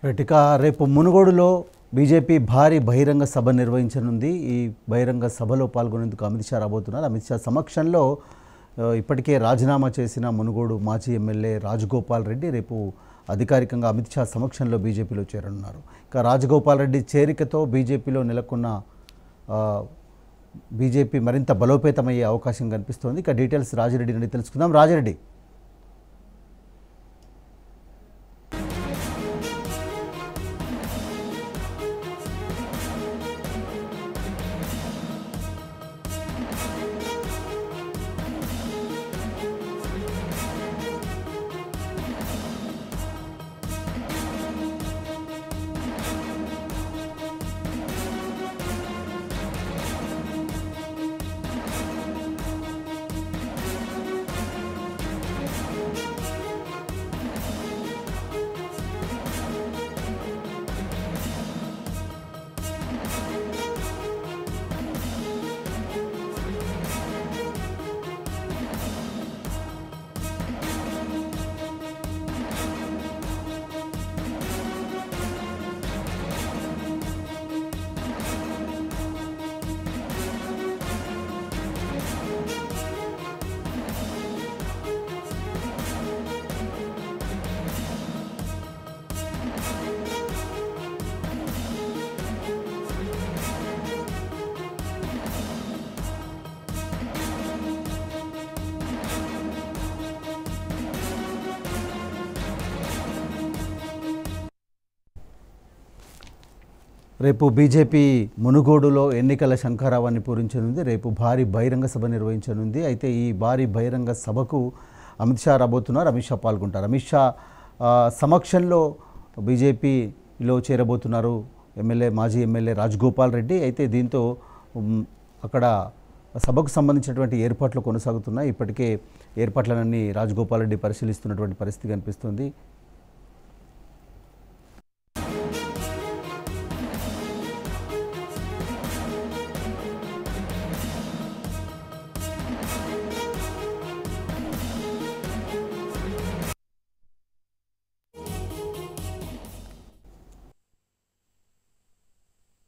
right ఇక రేపు మునుగోడులో బీజేపీ భారీ బహిరంగ సభ నిర్వహించనుంది ఈ బహిరంగ సభలో పాల్గొనేందుకు అమిత్ షా రాబోతున్నారు అమిత్ షా సమక్షంలో ఆ, ఇప్పటికే రాజీనామా చేసిన మునుగోడు మాజీ ఎమ్మెల్యే రాజగోపాల్ రెడ్డి రేపు అధికారికంగా అమిత్ షా సమక్షంలో బీజేపీలో చేరనున్నారు ఇక రాజగోపాల్ రెడ్డి చేరికతో బీజేపీలో నెలకొన్న ఆ, బీజేపీ మరింత బలోపేతమయ్యే అవకాశం కనిపిస్తోంది ఇక డీటెయిల్స్ రాజిరెడ్డి నుండి తెలుసుకుందాం రాజిరెడ్డి రేపు బీజేపీ మునుగోడులో ఎన్నికల శంఖారావాన్ని పూరించనుంది రేపు భారీ బహిరంగ సభ నిర్వహించనుంది అయితే ఈ భారీ బహిరంగ సభకు అమిత్ షా రాబోతున్నారు అమిత్ షా పాల్గొంటారు అమిత్ షా ఆ, సమక్షంలో బీజేపీలో చేరబోతున్నారు ఎమ్మెల్యే మాజీ ఎమ్మెల్యే రాజగోపాల్ రెడ్డి అయితే దీంతో ఉమ్, అక్కడ సభకు సంబంధించినటువంటి ఏర్పాట్లు కొనసాగుతున్నాయి ఇప్పటికే ఏర్పాట్లనన్నీ రాజగోపాల్ రెడ్డి పరిశీలిస్తున్నటువంటి పరిస్థితి కనిపిస్తుంది